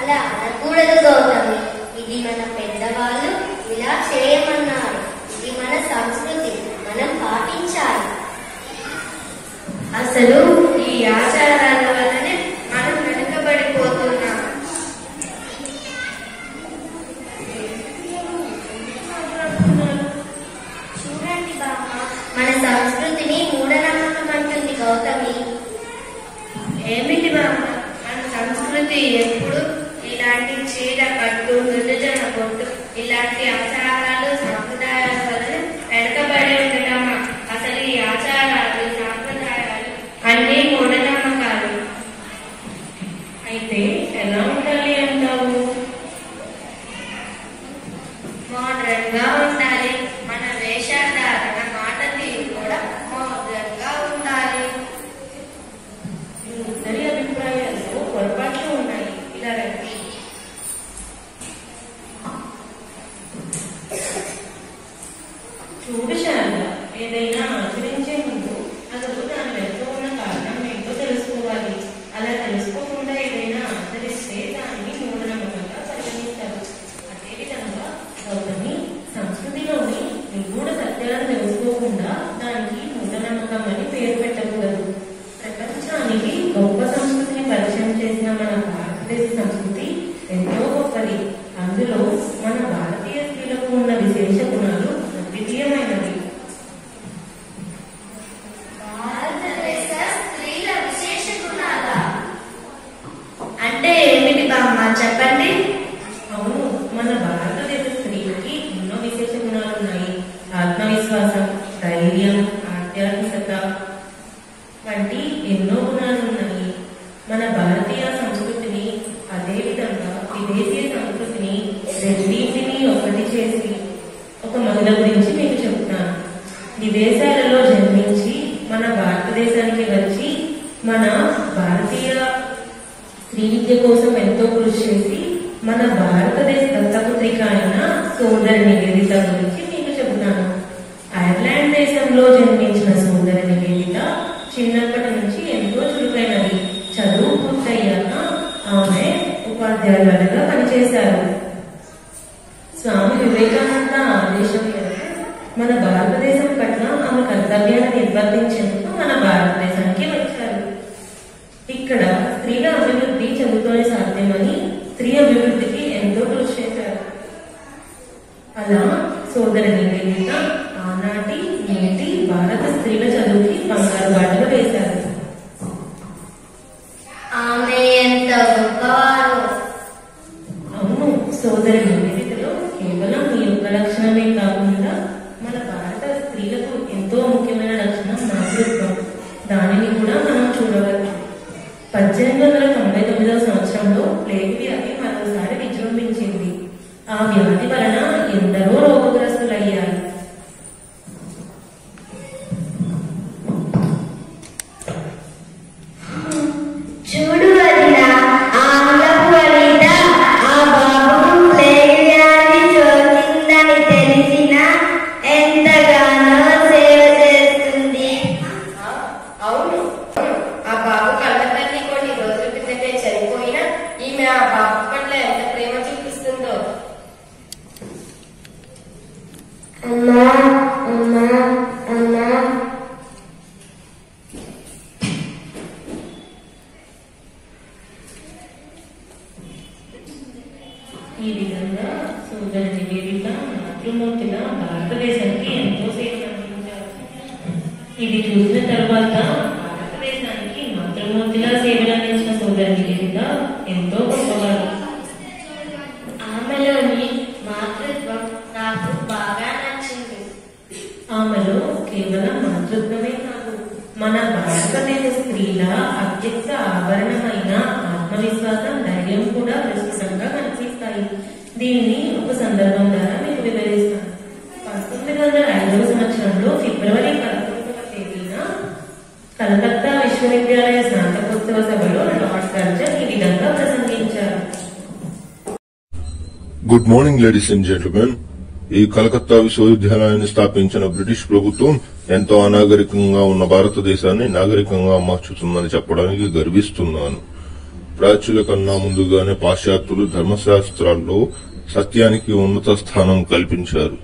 అలా అనకూడదు గౌతమి ఇది మన పెద్దవాళ్ళు ఇలా చేయమన్నారు ఇది మన సంస్కృతి మనం పాటించాలి అసలు ఈ ఆచారాల వల్లనే మనం వెనుకబడిపోతున్నాం చూడండి బామ్మ మన సంస్కృతిని మూఢనమ్మకం అంటుంది గౌతమి ఏమిటి బామ్మ మన సంస్కృతి ఎప్పుడు ఇలాంటి చీర కట్టు మృదుజన కొట్టు ఇలాంటి ఆచారాలు సాంప్రదాయాల వలన వెనుకబడి ఉండటమా అసలు ఈ ఆచారాలు సాంప్రదాయాలు అన్ని మూఢనమ్మకాలు అయితే ఎలా ఉండాలి అంటావు మోడర్న్ గా ఉండాలి మన వేషధారణ మాట తీరు కూడా మోడర్న్ గా ఉండాలి మీ ఇద్దరి అభిప్రాయాల్లో పొరపాట్లు ఉన్నాయి ఇలా రండి చూడు శారద ఏదైనా ఆచరించే ముందు అసలు దాని వెనుక ఉన్న కారణం ఏంటో తెలుసుకోవాలి అలా తెలుసుకోకుండా ఏదైనా ఆచరిస్తే దాన్ని మూఢనమ్మకంగా పరిగణిస్తారు అదేవిధంగా గౌతమి సంస్కృతిలోని నిగూఢ సత్యాలను తెలుసుకోకుండా దానికి మూఢనమ్మకం అని పేరు పెట్టకూడదు ప్రపంచానికి గొప్ప సంస్కృతిని పరిచయం చేసిన మన భారతదేశ సంస్కృతి ఎంతో గొప్పది అందులో మన భారతీయ స్త్రీలకు ఉన్న విశేష గుణాలు అద్వితీయమైనవి భారతదేశ స్త్రీల విశేష గుణాలా అంటే ఏమిటి బామ్మ చెప్పండి అవును మన భారతదేశ స్త్రీలకి ఎన్నో విశేష గుణాలు ఉన్నాయి ఆత్మవిశ్వాసం ధైర్యం ఆధ్యాత్మికత వంటి ఎన్నో గుణాలు ఉన్నాయి మన భారతీయ సంస్కృతిని అదేవిధంగా విదేశీ సంస్కృతిని రెండింటిని ఒకటి చేసి ఒక మహిళ గురించి మీకు చెప్తాను విదేశాలలో జన్మించి మన భారతదేశానికి వచ్చి మన భారతీయ స్త్రీ విద్య కోసం ఎంతో కృషి చేసి మన భారతదేశ దత్తపుత్రిక అయిన సోదరి నివేదిత గురించి మీకు చెబుతాను ఐర్లాండ్ దేశంలో జన్మించిన సోదరి నివేదిత చిన్నప్పటి నుంచి ఎంతో చురుకైనది చదువు పూర్తయ్యాక ఆమె ఉపాధ్యాయులుగా పనిచేశారు స్వామి వివేకానంద ఆదేశం మేరకు మన భారతదేశం పట్ల ఆమె కర్తవ్యాన్ని నిర్వర్తించేందుకు మన భారతదేశానికి వచ్చారు ఇక్కడ స్త్రీల అభివృద్ధి చదువుతోనే సాధ్యమని స్త్రీ అభివృద్ధికి ఎంతో కృషి చేశారు అలా సోదరి నివేదిత ఆనాటి నేటి భారత స్త్రీల చదువుకి బంగారు బాటలు వేశారు ఆమె ఎంత గొప్పవారు అవును సోదరి నివేదికలో కేవలం ఈ యొక్క లక్షణమే కాకుండా మన భారత స్త్రీలకు ఎంతో ముఖ్యమైన లక్షణం మాతృత్వం దానిని కూడా మనం చూడవచ్చు పద్దెనిమిది వందల తొంభై తొమ్మిదవ సంవత్సరంలో ప్లేగ్ వ్యాధి మరోసారి విజృంభించింది ఆ వ్యాధి వలన ఎందరో రోగగ్రస్తులయ్యారు చూడు వదిన ఆంగ్లపు వనిత ఆ బాబుకు ప్లేగ్ వ్యాధి సోకిందని తెలిసిన ఎంతగానో సేవ చేస్తుంది అవును ఆ బాబు కళ్ళ తల్లి కొన్ని రోజుల క్రితమే చనిపోయినా ఈమె ఆ బాబు పట్ల ఎంత ప్రేమ చూపిస్తుందో అమ్మా అమ్మా అమ్మా ఈ విధంగా సోదరి నివేదిక మాతృమూర్తిగా భారతదేశానికి ఎంతో సేవలు అందించారు ఇది చూసిన తర్వాత భారతదేశానికి మాతృమూర్తిగా సేవలు అందించిన సోదరి నివేదిక ఎంతో గొప్పవారు ఆమెలోని మాతృత్వం నాకు బాగా నచ్చింది ఆమెలో కేవలం మాతృత్వమే కాదు మన భారతదేశ స్త్రీల అత్యంత ఆభరణమైన ఆత్మవిశ్వాసం ధైర్యం కూడా విస్తృతంగా కనిపిస్తాయి దీన్ని ఒక సందర్భం ద్వారా మీకు వివరిస్తాను పంతొమ్మిది వందల ఐదవ సంవత్సరంలో ఫిబ్రవరి పదకొండవ తేదీన కలకత్తా విశ్వవిద్యాలయ స్నాతకోత్సవ సభలో లార్డ్ కర్జన్ ఈ విధంగా ప్రసంగించారు good morning ladies and gentlemen ఈ కలకత్తా విశ్వవిద్యాలయాన్ని స్థాపించిన బ్రిటిష్ ప్రభుత్వం ఎంతో అనాగరికంగా ఉన్న భారతదేశాన్ని నాగరికంగా మార్చుతుందని చెప్పడానికి గర్విస్తున్నాను ప్రాచుల కన్నా ముందుగానే పాశ్చాత్యులు ధర్మశాస్త్రాల్లో సత్యానికి ఉన్నత స్థానం కల్పించారు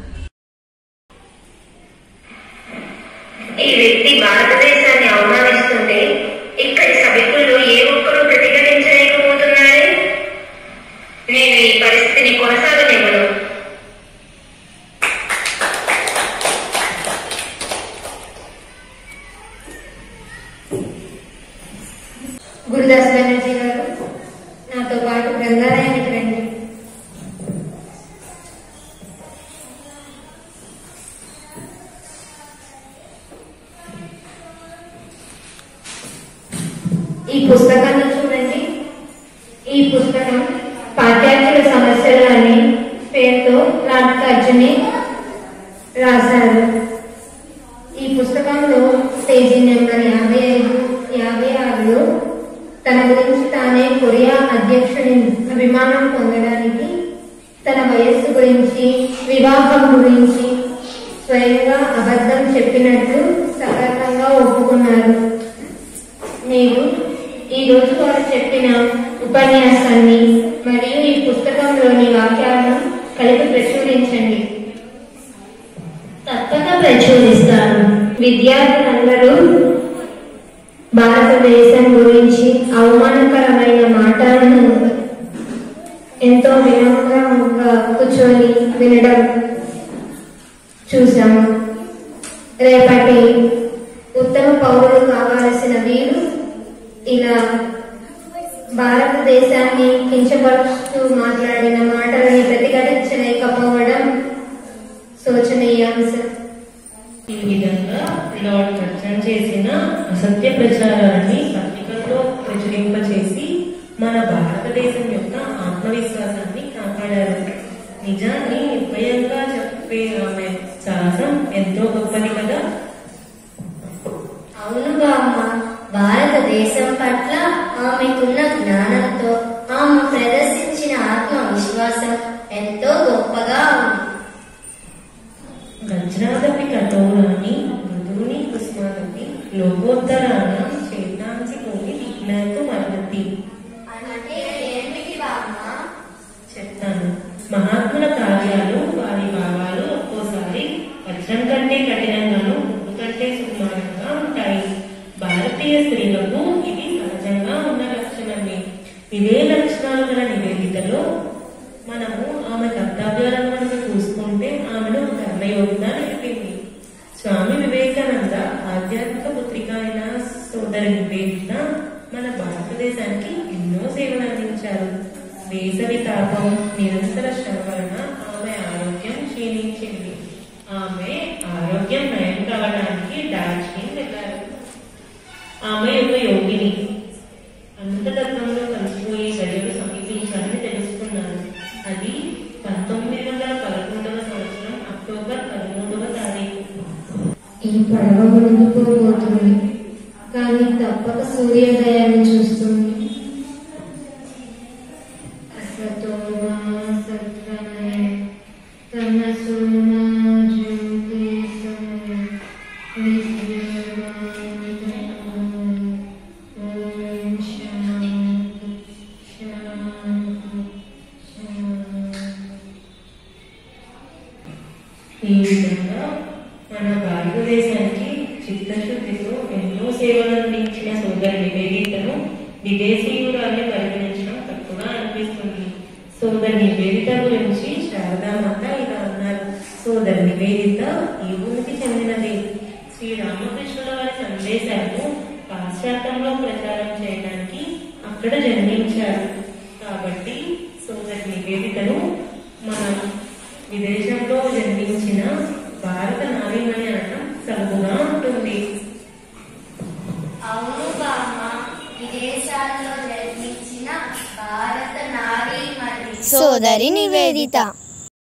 ఈ వ్యక్తి భారతదేశాన్ని అవమానిస్తుంటే ఇక్కడి సభికులు ఏ ఒక్కరూ ప్రతిఘటించలేకపోతున్నారే నేను ఈ పరిస్థితిని కొనసాగనివ్వను గురుదాస్ బెనర్జీ గారు నాతో పాటు గ్రంథాలయానికి రండి ఈ పుస్తకాన్ని చూడండి ఈ పుస్తకం పాఠ్యాంశాల సమస్యలు అనే పేరుతో లార్డ్ అర్జుని రాశారు ఈ పుస్తకంలో పేజీ నెంబర్ యాభై ఐదు యాభై ఆరులో తన గురించి తానే కొరియా అధ్యక్షుని విమానం పొందడానికి తన వయస్సు గురించి వివాహం గురించి స్వయంగా అబద్ధం చెప్పినట్లు సకారణంగా ఒప్పుకున్నారు మీరు ఈ రోజు వారు చెప్పిన ఉపన్యాసాన్ని మరియు ఈ పుస్తకంలోని వాక్యాలను కలిపి ప్రచురించండి తప్పక ప్రచురిస్తాను విద్యార్థులందరూ భారతదేశం గురించి అవమానకరమైన మాటలను ఎంతో వినమ్రంగా కూర్చొని వినడం చూసాము రేపటి ఉత్తమ పౌరులు కావాల్సిన వీరు ఇలా భారతదేశాన్ని కించపరుస్తూ మాట్లాడిన మాటలని ప్రతిఘటించలేకపోవడం శోచనీయాంశం ఈ విధంగా లార్డ్ కర్జన్ చేసిన అసత్య ప్రచారాన్ని పత్రికల్లో ప్రచురింపచేసి మన భారతదేశం యొక్క ఆత్మవిశ్వాసాన్ని కాపాడారు నిజాన్ని నిర్భయంగా చెప్పే ఆమె సాహసం ఎంతో గొప్పది కదా అవునుగా అమ్మ భారతదేశం పట్ల ఆమెకున్న జ్ఞానంతో ఆమె ప్రదర్శించిన ఆత్మవిశ్వాసం ఎంతో గొప్పగా ఉంది గంజనాదపి కఠోరాన్ని మధుని కుస్మాదపి లోకోత్తరాన చేతాంసి పోయి విజ్ఞానకు మరణతి అంటే ఏమిటి బామ్మ చెప్తాను మహాత్ముల కార్యాలు వారి భావాలు ఒక్కోసారి వజ్రం కంటే కఠినంగాను ఉప్పు కంటే సుకుమారంగా ఉంటాయి భారతీయ స్త్రీలకు ఇది సహజంగా ఉన్న లక్షణమే ఇవే లక్షణాలు గల నివేదికలో మనము ఆమె కర్తవ్యాలను కనుక చూసుకుంటే ఆమెను కర్మయోగిగా నడిపింది స్వామి వివేకానంద ఆధ్యాత్మిక పుత్రిక అయిన సోదరి నివేదిత మన భారతదేశానికి ఎన్నో సేవలు అందించారు వేసవి తాపం నిరంతర శ్రమ వలన ఆమె ఆరోగ్యం క్షీణించింది ఆమె ఆరోగ్యం నయం కావడానికి డార్జిలింగ్ వెళ్ళారు ఆమె ఒక యోగిని అంతతత్వంలో కలిసిపోయే గడియలు సమీపించాలని తెలుసుకున్నాను అది పంతొమ్మిది వందల పదకొండవ సంవత్సరం అక్టోబర్ పదమూడవ తారీఖు ఈ పడవ మునిగిపోబోతుంది కానీ తప్పక సూర్యోదయాన్ని చూస్తుంది అసతో మా సత్వమయ తమసో మా జ్యోతిర్గమయ విద్యున్మాన ఓం శాంతి శాంతి శాంతి ఈ విధంగా మన భారతదేశానికి చిత్తశుద్ధితో ఎన్నో సేవలు అందించిన సోదరి నివేదితను విదేశీయురాల్ని పరిగణించడం తప్పుగా అనిపిస్తుంది సోదరి నివేదిత గురించి శారదామాత ఇలా అన్నారు సోదరి నివేదిత ఈ భూమికి చెందినది శ్రీ రామకృష్ణుల వారి సందేశాలను పాశ్చాత్యంలో ప్రచారం చేయడానికి అక్కడ జన్మించారు కాబట్టి సోదరి నివేదితను మనం విదేశంలో జన్మించిన భారత నారీమణి అనడం సబుగా ఉంటుంది అవును బామ్మ విదేశాల్లో జన్మించిన భారత నారీ మరి సోదరి నివేదిత